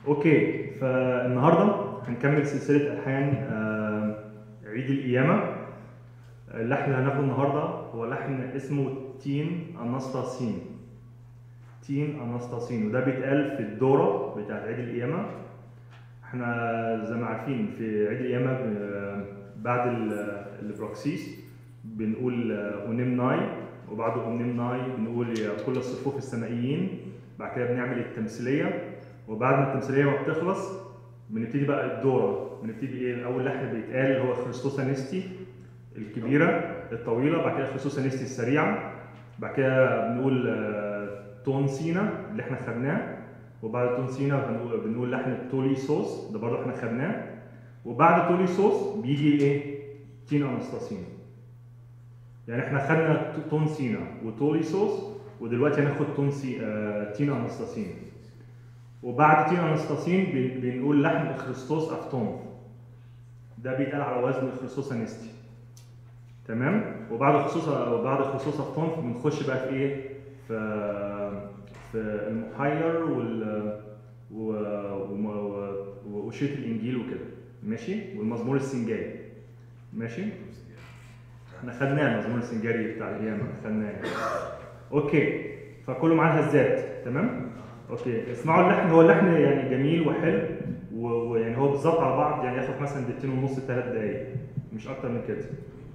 اوكي فالنهارده هنكمل سلسله الحان آه، عيد القيامه اللحن اللي هناخده النهارده هو لحن اسمه تين اناستاسين تين اناستاسين وده بيتقال في الدوره بتاعت عيد القيامه احنا زي ما عارفين في عيد القيامه ب- بعد ال- البراكسيس بنقول اونيم ناي وبعد اونيم ناي بنقول يا كل الصفوف السمائيين بعد كده بنعمل التمثيليه وبعد ما التمثيليه ما بتخلص بنبتدي بقى الدوره بنبتدي ايه اول لحن بيتقال اللي هو خريستوس انستي الكبيره الطويله بعد كده خريستوس انستي السريعه بعد كده بنقول آه، تون سينا اللي احنا خدناه وبعد تون سينا بنقول, بنقول لحن تولي صوص ده برضه احنا خدناه وبعد تولي صوص بيجي ايه تين انستاسين يعني احنا خدنا تون سينا وتولي صوص ودلوقتي هناخد تون سي آه تين انستاسين وبعد تين انستاسين بن- بنقول لحن خريستوس افتون ده بيتقال على وزن خريستوس انستي تمام وبعد خصوص وبعد خصوص افتون بنخش بقى في ايه في في المحير وال و- وم- و- وأشية الإنجيل وكده ماشي والمزمور السنجاري ماشي احنا خدناه المزمور السنجاري بتاع القيامة خدناه اوكي فكله معاه الهزات تمام اوكي اسمعوا اللحن هو اللحن يعني جميل وحلو و- ويعني هو بالظبط على بعض يعني ياخد مثلا دقيقتين ونص ثلاث دقايق مش اكتر من كده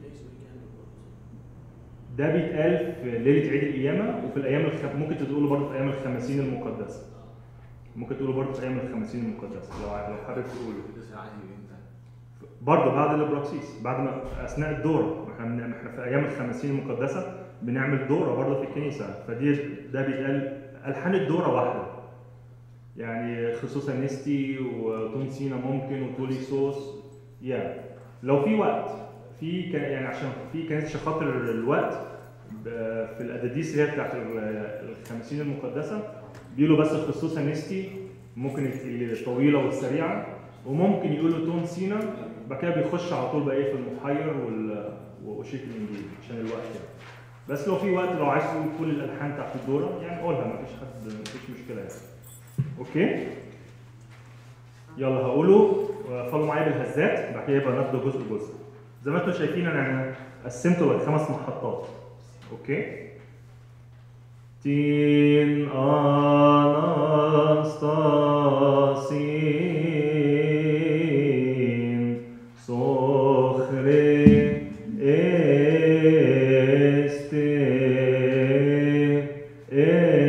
ده بيتقال في ليله عيد القيامه وفي الايام الخ... ممكن تقولوا برضه في ايام الخمسين المقدسه ممكن تقولوا برضه في ايام الخمسين المقدسه لو ع- لو حابب تقولوا برضه بعد الابراكسيس بعد ما اثناء الدوره احنا بن- احنا في ايام الخمسين المقدسه بنعمل دوره برضه في الكنيسه فدي ده بيتقال الحان الدوره واحده يعني خصوصا نستي وتون سينا ممكن وتولي صوص يا لو في وقت في ك- يعني عشان في كانت عشان خاطر الوقت ب- في الاداديس اللي هي بتاعت ال- الخمسين المقدسه بيقولوا بس خصوصا نستي ممكن الطويله والسريعه وممكن يقولوا تون سينا بعد كده بيخش على طول بقى ايه في المحير وال وأشيك الانجيل عشان الوقت يعني بس لو في وقت لو عايز تقول كل الالحان بتاعت الدوره يعني قولها مفيش حد مفيش مشكله يعني اوكي يلا هقوله وفضلوا معايا بالهزات بعد كده يبقى ناخده جزء جزء زي ما انتم شايفين انا قسمته لخمس محطات اوكي تين اناستاسين سخري este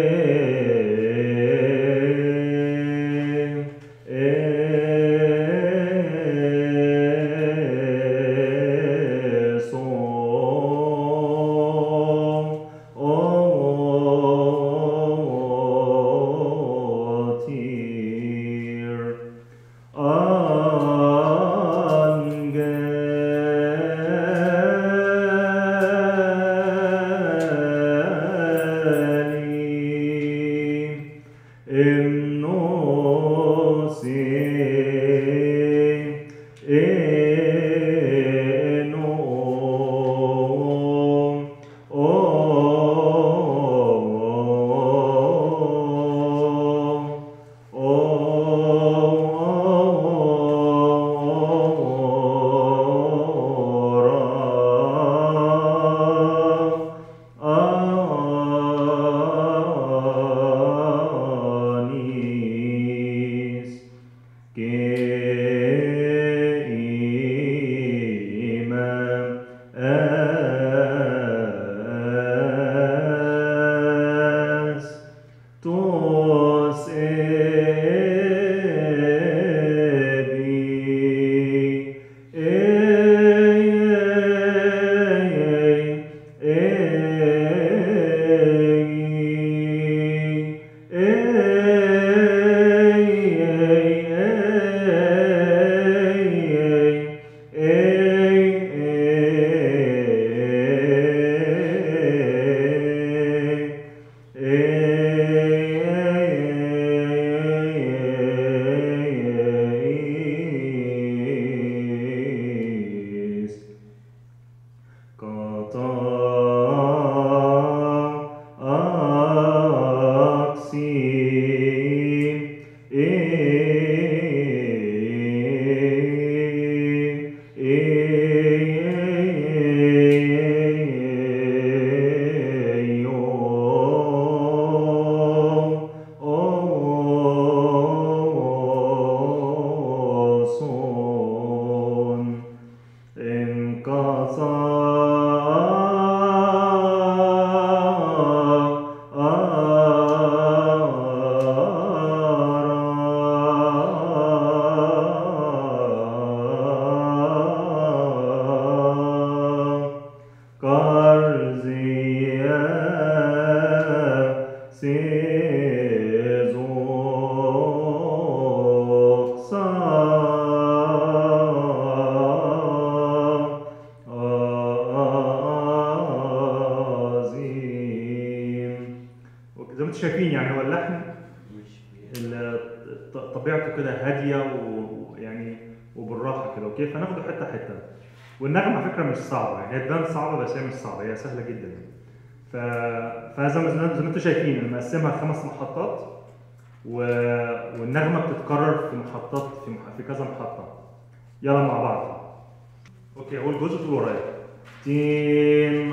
Angeli Enosi Eno Anis ال- ط- طبيعته كده هاديه و- ويعني وبالراحه كده اوكي فناخده حته حته والنغمه على فكره مش صعبه يعني هي تبان صعبه بس هي مش صعبه هي سهله جدا يعني ف... فزي ما زي ما انتم شايفين انا مقسمها خمس محطات و... والنغمه بتتكرر في محطات في, مح... في كذا محطه يلا مع بعض اوكي اول جزء تقول ورايا تين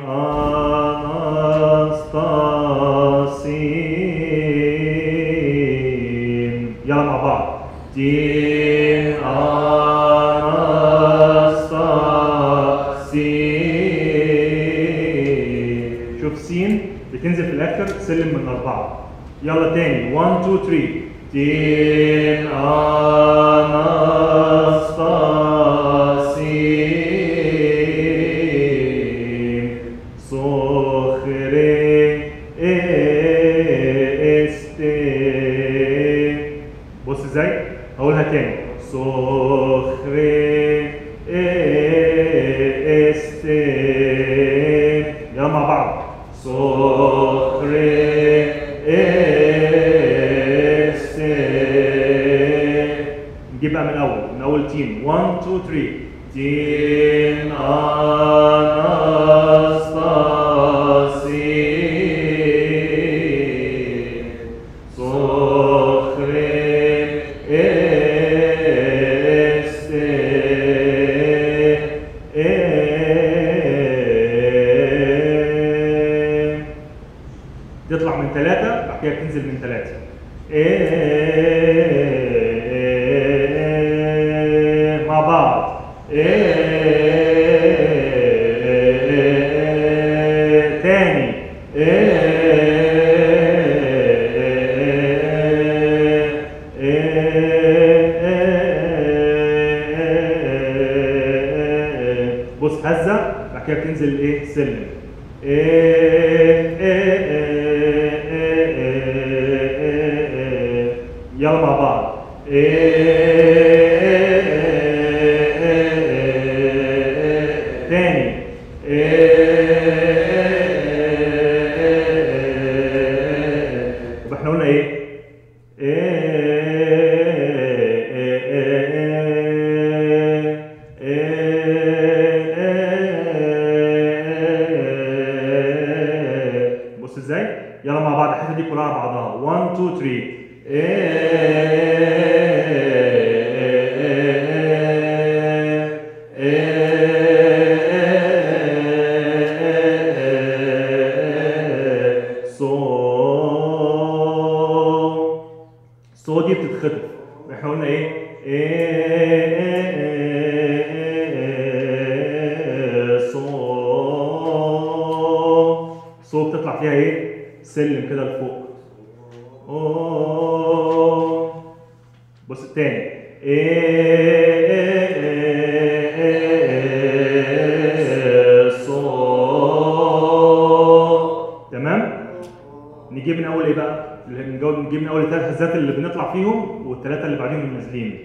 اناستاسين يلا مع بعض تين اناستاسين شوف سين بتنزل في الاخر سلم من اربعه يلا تاني 1 2 3 تين اناستاسين صخري استي بص ازاي هقولها تاني صخري استي يلا مع بعض صخري استي نجيب بقى من الاول من اول تين 1 2 3 تين اناستاسين صخري استي تطلع من ثلاثة بعد كده تنزل من ثلاثة إيه مع بعض إيه تاني إيه بص هزة بعد كده بتنزل ايه سلم يلا مع بعض تاني يبقى احنا قلنا ايه بص ازاي يلا مع بعض الحته دي كلها على بعضها 1 2 3 صو صو دي بتتخطف احنا قلنا ايه إيه صو صو بتطلع فيها ايه سلم كده لفوق أوه. بص التاني إيه صو تمام نجيب من اول ايه بقى؟ اللي نجاوب نجيب من اول الثلاث هزات اللي بنطلع فيهم والثلاثه اللي بعدين نازلين.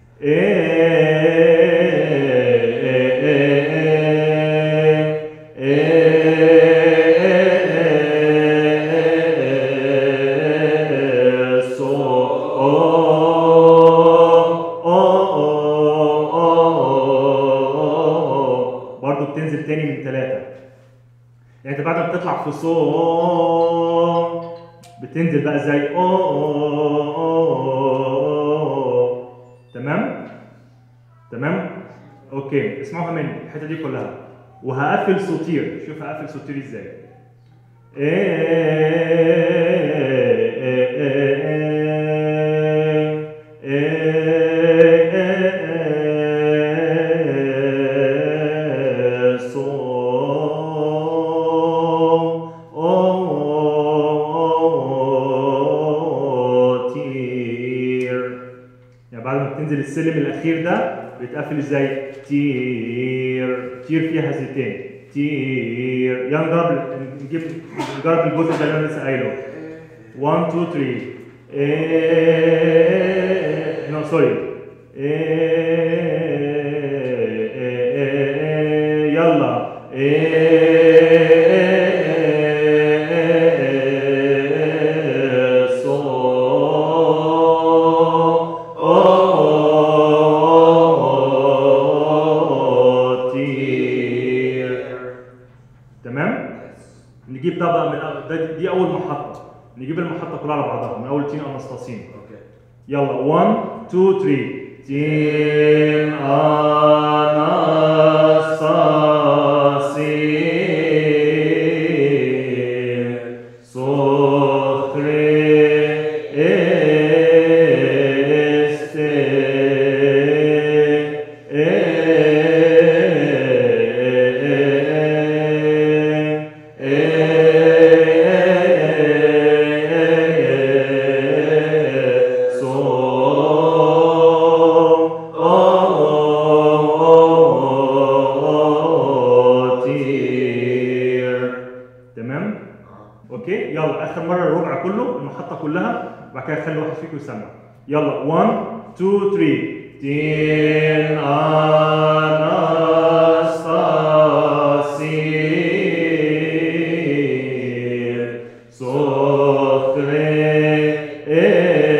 برضه بتنزل تاني من ثلاثه. يعني انت بعد ما بتطلع في صو بتنزل بقى زي او أو أو. تمام تمام اوكي اسمعوها مني الحته دي كلها وهقفل صوتير شوف هقفل صوتير ازاي يعني بعد ما بتنزل السلم الاخير ده بيتقفل ازاي تير تير فيها هزتين تير يلا نجرب نجيب نجرب الجزء ده اللي انا لسه قايله 1 2 3 ايه نو سوري ايه يلا ايه صو كلها على بعضها من اول تين انستاسين اوكي يلا 1 2 3 تين انستاسين سخري تمام؟ اه اوكي يلا اخر مره الربع كله المحطه كلها وبعد كده خلي واحد فيكم يسمع يلا 1 2 3 تين انستاسين سخري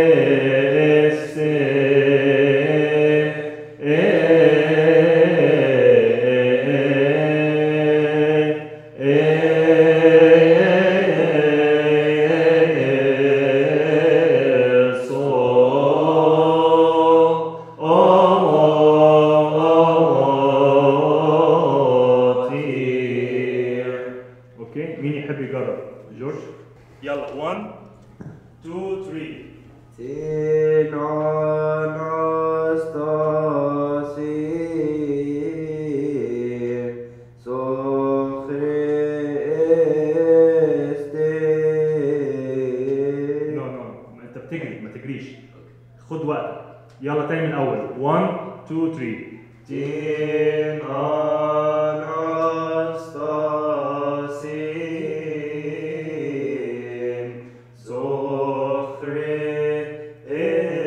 اوكي مين يحب يجرب جورج يلا 1 2 3 تين انستاسين سخري نو نو انت بتجري ما تجريش خد وقت يلا تاني من الاول 1 2 3 تين انستاسين سخري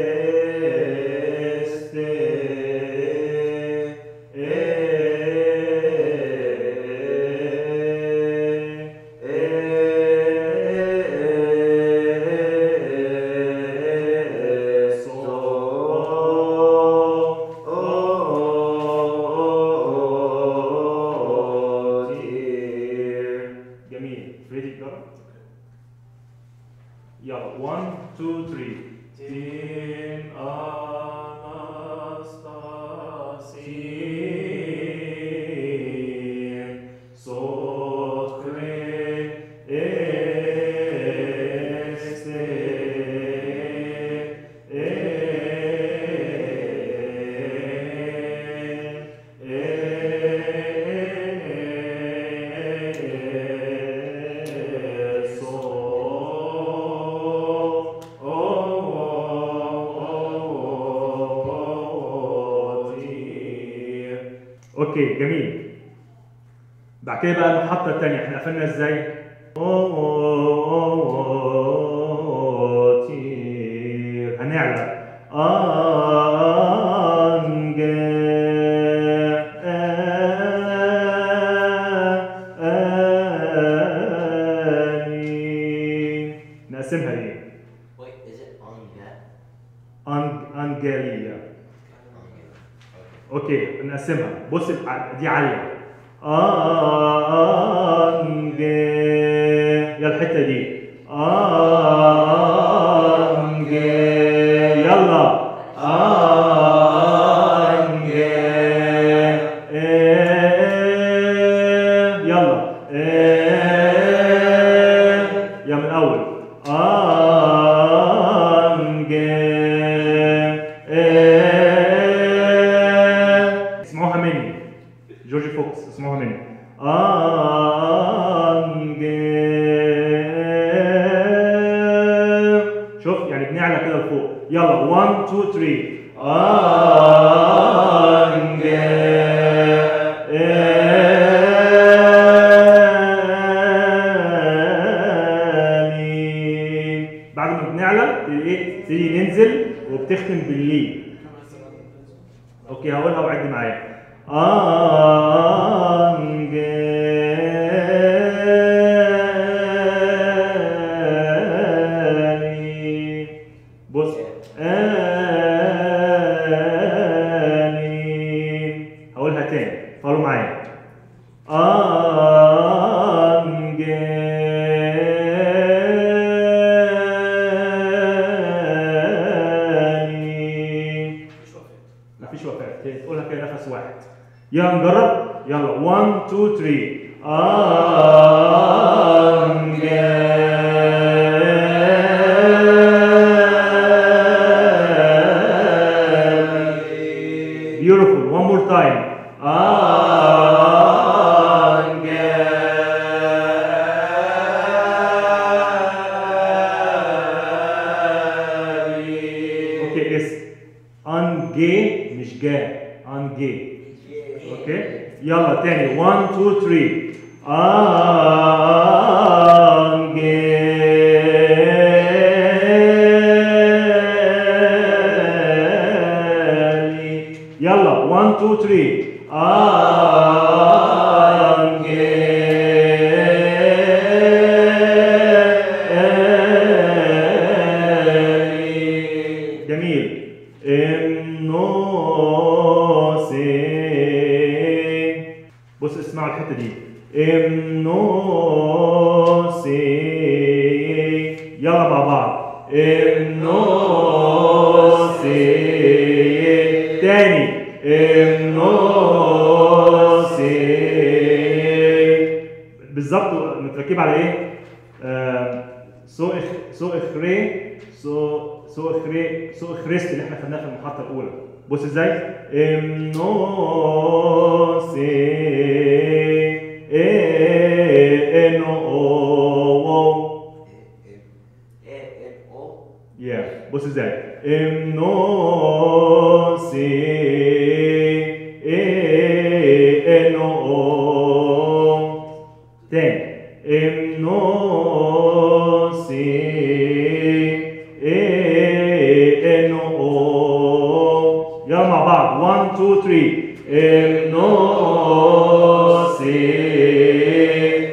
جميل فريدي جرب يلا 1 2 3 تين انستاسين سخري اوكي جميل بعد كده بقى المحطة التانية احنا قفلنا ازاي؟ طير هنعلى أنجاني نقسمها ايه؟ Wait, is it on that? أنج- أنجالية On that. اوكي نقسمها بص الع- دي عاليه انج يا الحته دي انج يلا انج يلا يا من الاول انج اسمعوها مني جورج فوكس اسمعوها مني انج شوف يعني بنعلى كده لفوق يلا 1 2 3 انج بعد ما بنعلى ايه تيجي ننزل وبتختم باللي اوكي هقولها وعد معايا انج بص آني هقولها تاني فقولوا معايا انج نفس واحد يلا نجرب يلا 1 2 3 أنجل Beautiful. One more time. Okay, it's أنجي مش جا أنجي. اوكي يلا تاني 1 2 3 انجيلي يلا 1 2 3 انجيلي جميل امنوسي بص اسمعوا الحته دي امنوسي يلا مع بعض امنوسي تاني امنوسي بالظبط متركب على ايه؟ آه، سو اخ سو اخري سو سو اخري سو اخريست اللي احنا خدناها في المحطه الاولى بص ازاي؟ امنوسي انو يا بص ازاي امنوسي انو تاني امنوسي انو يلا مع بعض 1 2 3 امنوسي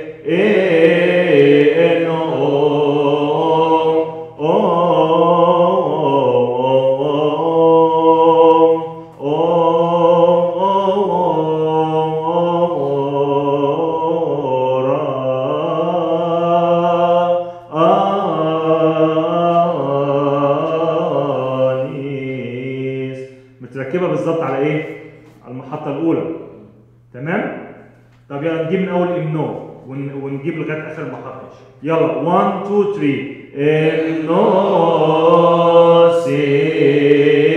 متركبه بالظبط على ايه؟ على المحطه الاولى تمام؟ طب يلا نجيب من اول امنو ون- ونجيب لغايه اخر المحطه يلا 1 2 3 امنو سي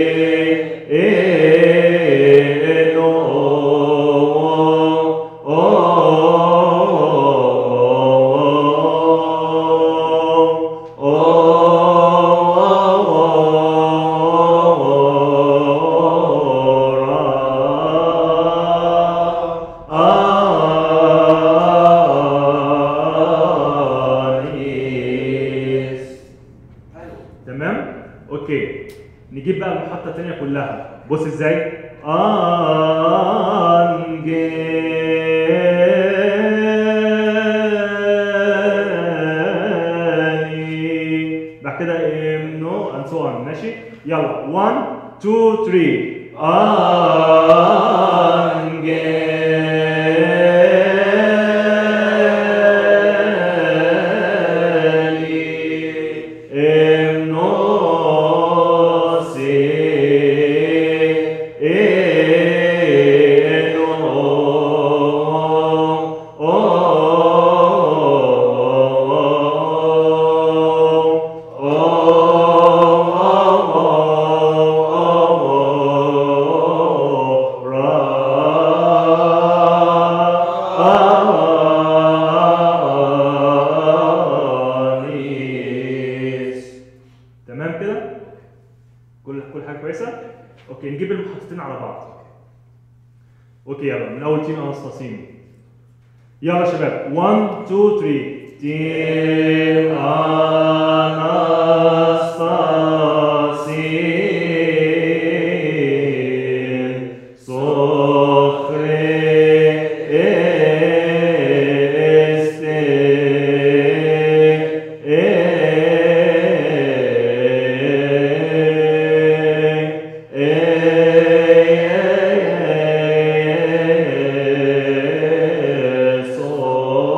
تمام اوكي نجيب بقى المحطه الثانيه كلها بص ازاي انجيلي بعد كده امنو اند سو اون ماشي يلا 1 2 3 انجيلي تمام كده كل كل حاجه كويسه اوكي نجيب المحطتين على بعض اوكي يلا من اول تيم انستاسين يلا يا شباب 1 2 3 تيم انستاسين صخري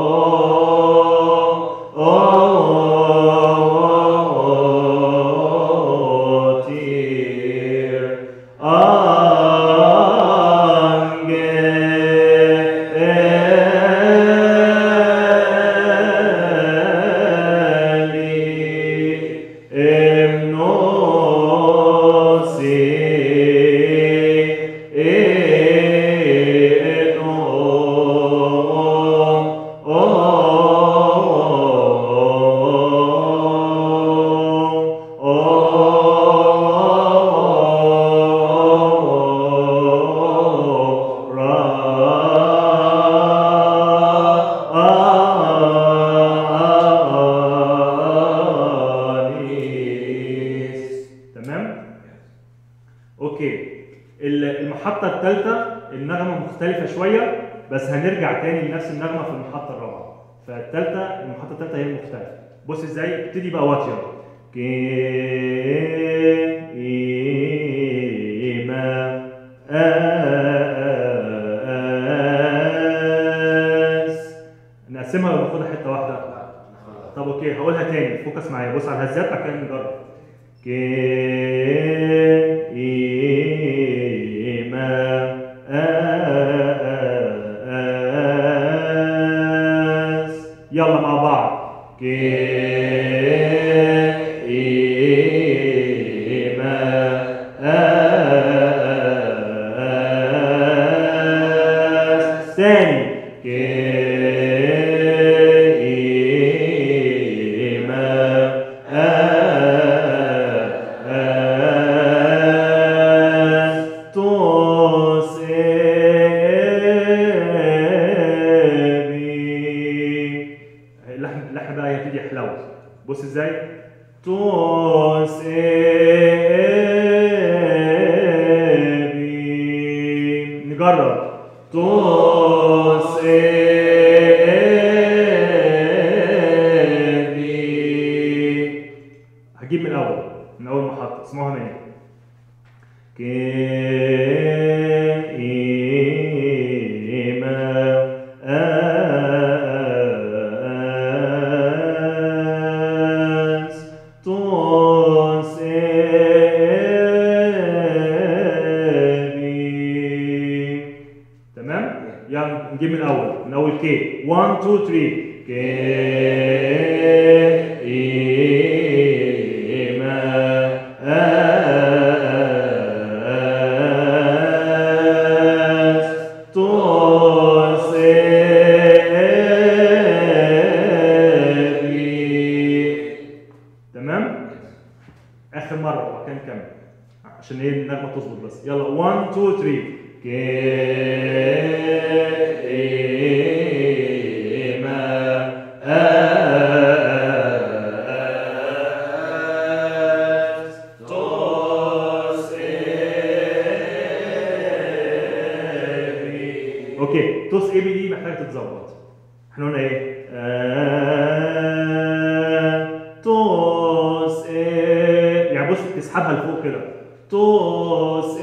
Oh اوكي ال- المحطة الثالثة النغمة مختلفة شوية بس هنرجع تاني لنفس النغمة في المحطة الرابعة فالثالثة المحطة الثالثة هي المختلفة بص ازاي ابتدي بقى واطية كيما آس نقسمها ولا ناخدها حتة واحدة؟ طب اوكي هقولها تاني فوكس معايا بص على الهزات بعد كده نجرب كيما آس يلا مع بعض كيما آس تاني كيما آس توس إبي اللحن اللحن بقى يبتدي يحلو بص ازاي توس إبي نجرب توس إبي هجيب من الاول من اول محطه اسمعوها مني كيما آس توس إبي تمام؟ يلا نجيب من الاول من اول كي 1 2 3 كيما آس توس إبي تمام؟ اخر مره وبعد كده نكمل عشان ايه النغمه تظبط بس يلا 1 2 3 كيما آس توس إبي. اوكي توس اي بي دي محتاجه تتظبط احنا قلنا ايه آه، توس إيه يعني بص تسحبها لفوق كده توس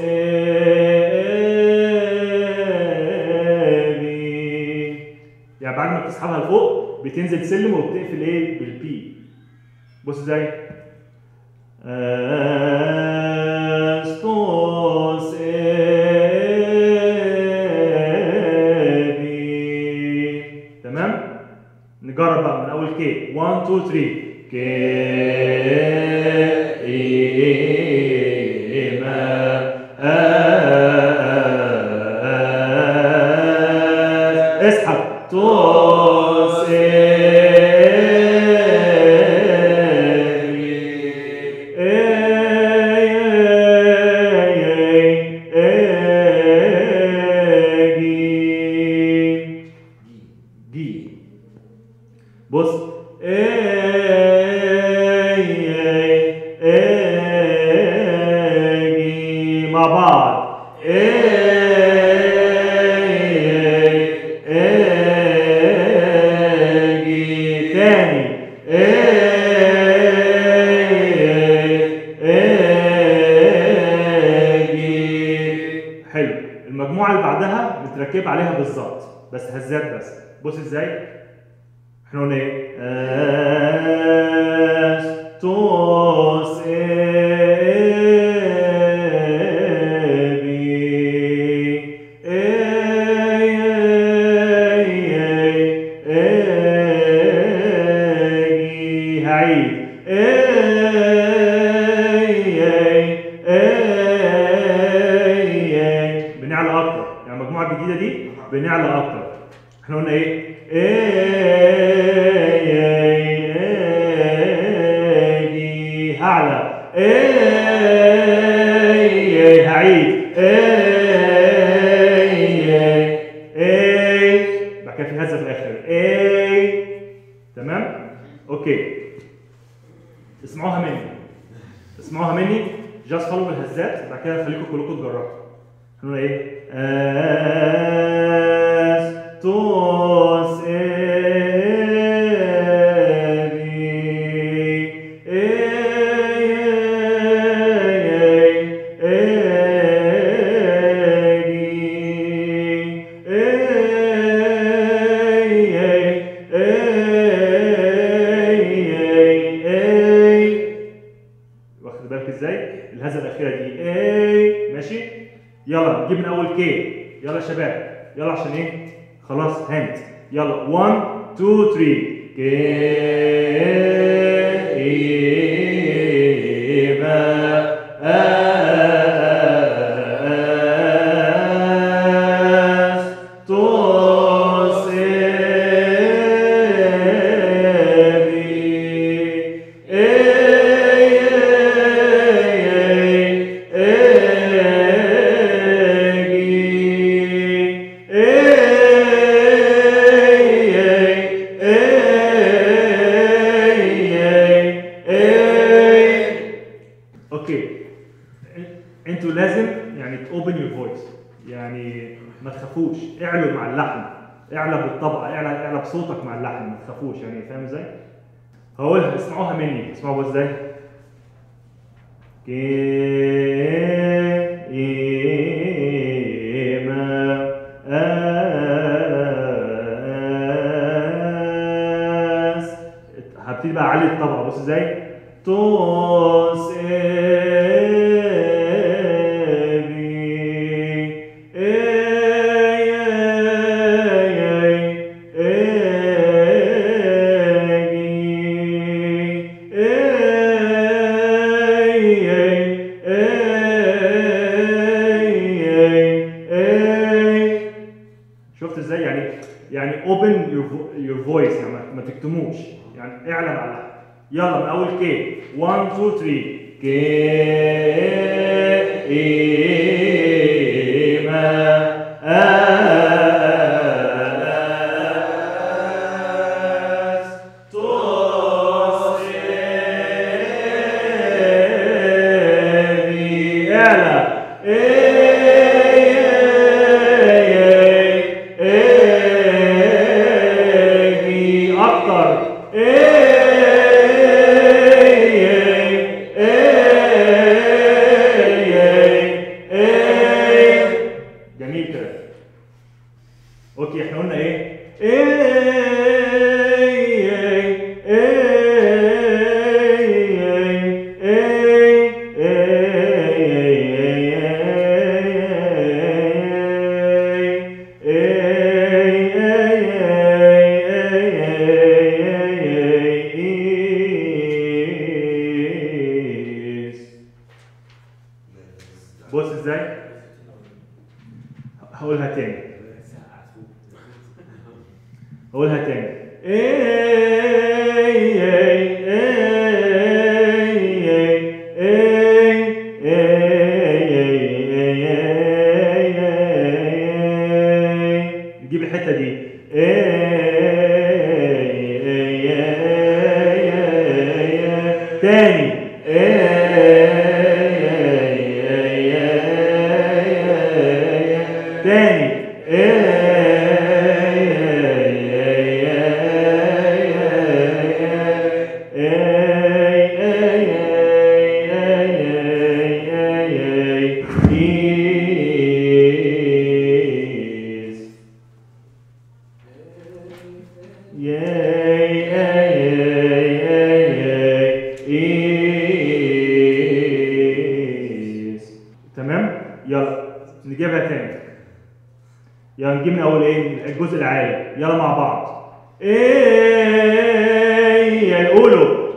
إبي. يعني بعد ما بتسحبها لفوق بتنزل سلم وبتقفل ايه بالبي بص ازاي استوس إبي. تمام نجرب بقى من اول كي 1 2 3 كيما آس اسحب توس جي بص جي مع بعض جي تاني حلو المجموعة اللي بعدها متركب عليها بالظبط بس هزات بس بص ازاي احنا قلنا ايه اس توس ابي اي هعيد بنعلى اكتر يعني المجموعه الجديده دي بنعلى اكتر احنا قلنا ايه ايه هعلى ايه هعيد ايه ايه بعد كده في هزه في الاخر ايه تمام اوكي اسمعوها مني اسمعوها مني جاست follow نوصله بالهزات بعد كده نخليكم كلكم تجربوا هنقول ايه اس توس واخد بالك ازاي؟ الهزه الاخيره دي اي ماشي؟ يلا نجيب من اول كي يلا يا شباب يلا عشان ايه؟ خلاص هانت يلا 1 2 3 اوكي انتوا لازم يعني تopen your voice يعني ما تخافوش اعلوا مع اللحن اعلى بالطبقه اعلى اعلى بصوتك مع اللحن ما تخافوش يعني فاهم ازاي؟ هقولها اسمعوها مني اسمعوا ازاي؟ كيما هبتدي بقى اعلي الطبقه بص ازاي؟ توس شفت ازاي يعني يعني open your, vo- your voice يعني ما- ما تكتموش يعني اعلن على اللحن يلا من اول كي 1 2 3 اكتر جميل كده اوكي احنا قلنا ايه بص ازاي هقولها تاني هقولها تاني نجيب الحته دي تاني تاني تمام يلا نجيبها تاني يلا نجيب من اول ايه الجزء العالي يلا مع بعض ايه يعني قولوا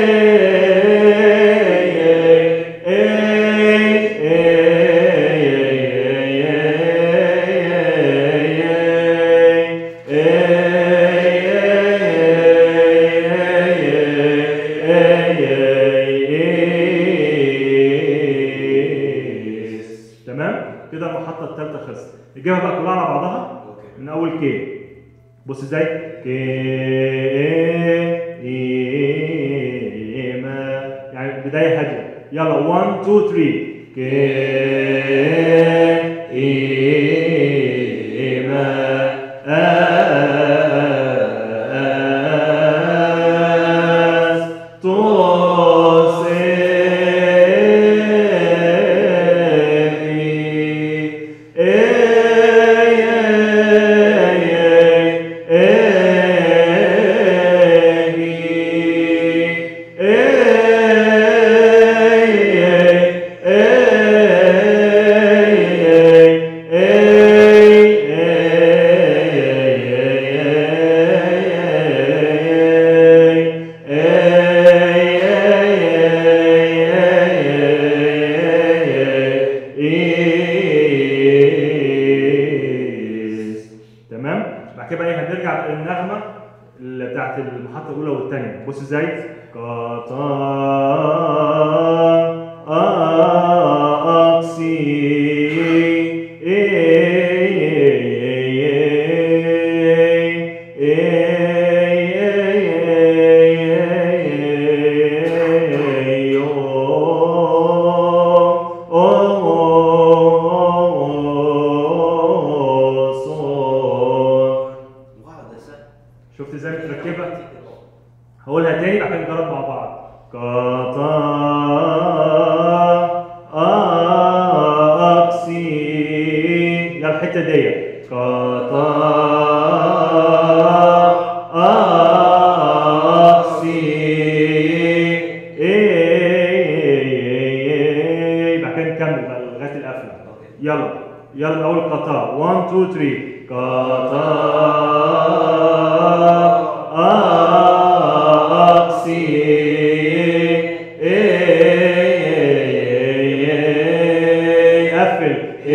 تمام كده المحطه الثالثه خلصت نجيبها بقى كلها على بعضها من اول كي بص ازاي كي إيه ما يعني بدايه هاديه يلا 1 2 3 تمام بعد كده بقى إيه، هنرجع للنغمه اللي بتاعت المحطه الاولى والثانيه بص ازاي قطع أقسي مقعدسة شفت ازاي متركبه هقولها تاني بعد كده نجرب مع بعض قطع أقسي يلا الحتة دي قطع أقسي بعد كده نكمل بقى لغاية القفلة يلا يلا من أول قطع 1 2 3 قطع أقسي قفل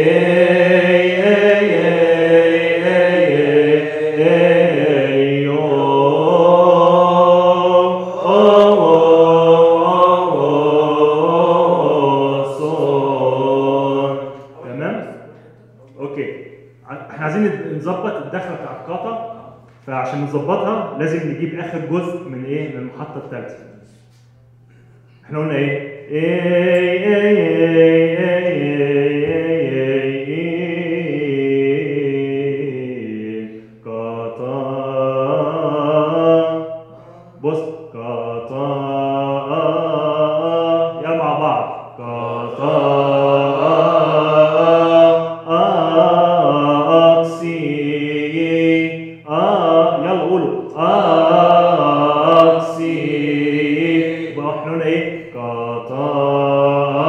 تمام اوكي ع- احنا عايزين نظبط الدخله بتاع القطع فعشان نظبطها لازم نجيب اخر جزء من ايه من المحطه الثالثه احنا قلنا ايه قطع بص قطع يلا مع بعض قطع أقسي آه يلا قولوا أقسي بقى احنا قلنا ايه قطع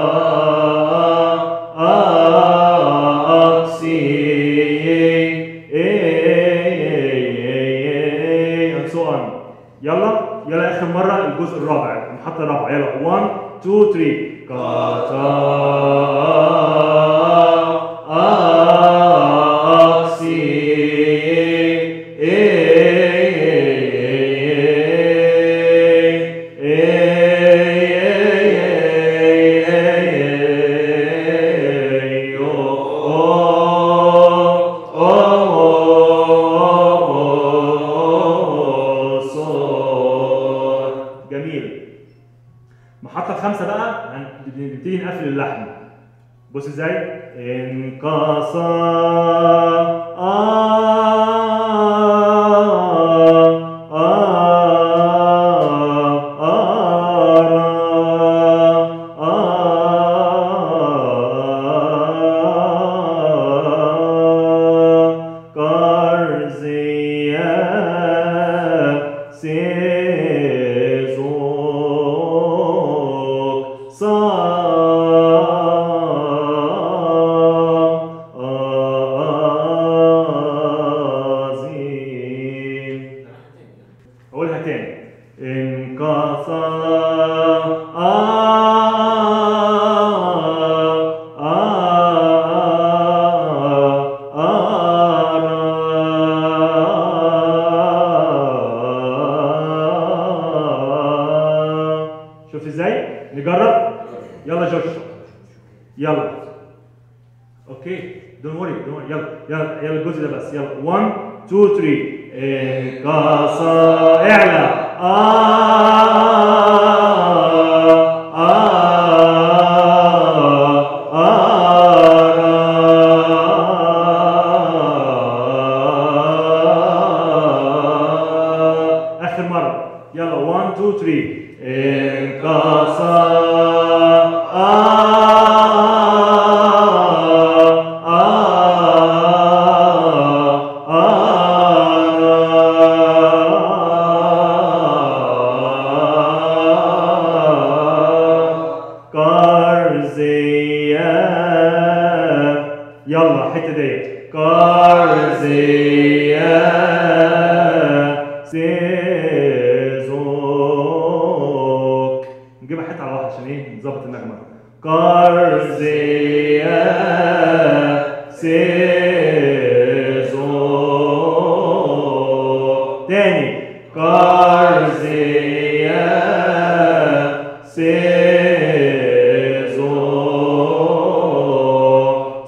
أقسي and so on يلا يلا اخر مره الجزء الرابع المحطه الرابعه يلا 1 2 3 قطع جميل محطة خمسة بقى هنبتدي نقفل اللحن بص ازاي انقصى سيزوك صازين أقولها تاني انكسر شوف ازاي نجرب يلا جوش يلا اوكي دون وري دون وري يلا يلا يلا الجزء ده بس يلا 1 2 3 انكسر اعلى آه آه يلا الحته ديت كارزيا سيزوك نجيبها حته على واحد عشان ايه نظبط النغمه كارزيا سيزوك تاني كارزيا سيزوك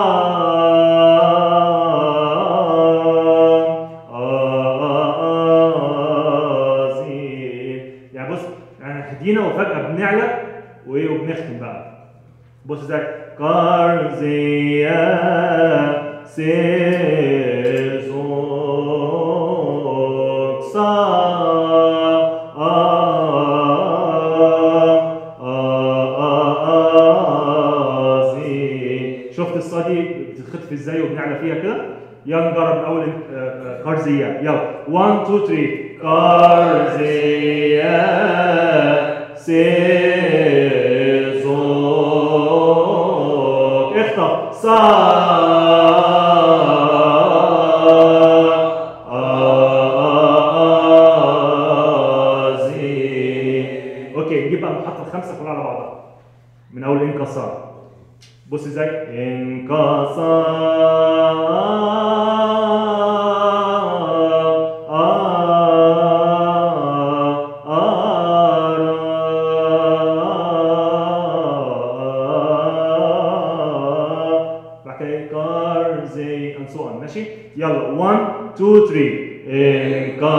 يعني بص يعني هدينا وفجأة بنعلى وايه وبنختم بقى بص ازاي كارزيا سيزوك صا شفت الصا دي بتتخطف ازاي وبنعلى فيها كده يلا نجرب من اول آه، آه، كارزيا يلا 1 2 3 كارزيا سيزوك اخطف صا اوكي نجيب بقى المحطه الخامسه كلها على بعضها من اول انكسار بص ازاي انكسار بعد كده كار زي and so on ماشي يلا 1 2 3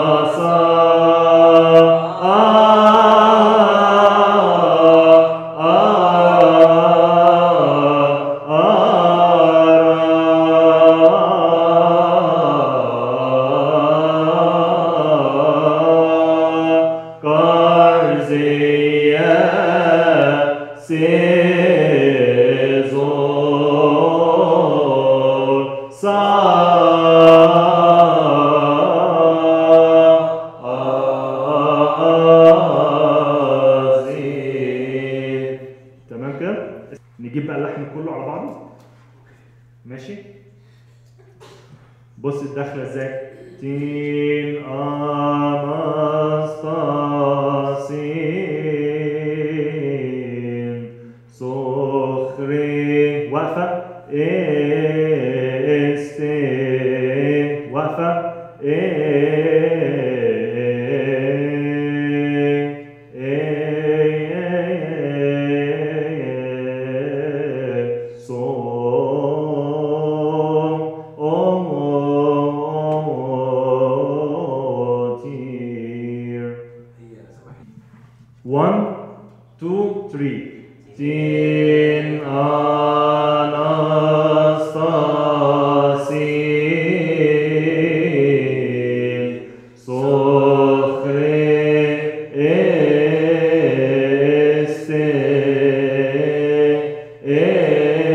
كارزيا سيزور صازي تمام كده نجيب بقى اللحن كله على بعضه ماشي بص الدخله ازاي تين اناستاسين سخري واقفه استي واقفه One, two, three. Tin Anastasin Sochre Este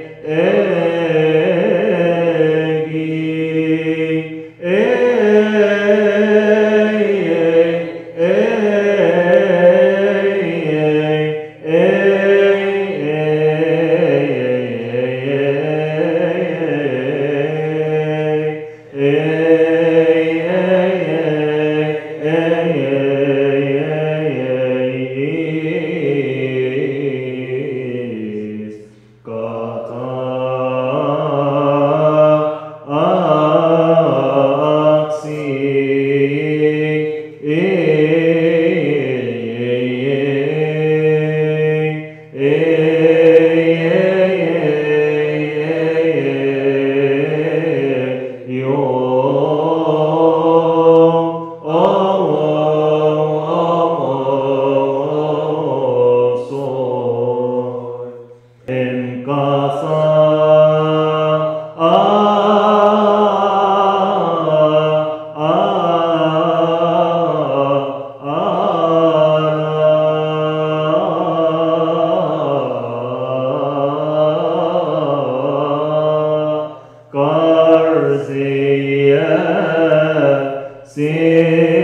Egi, سين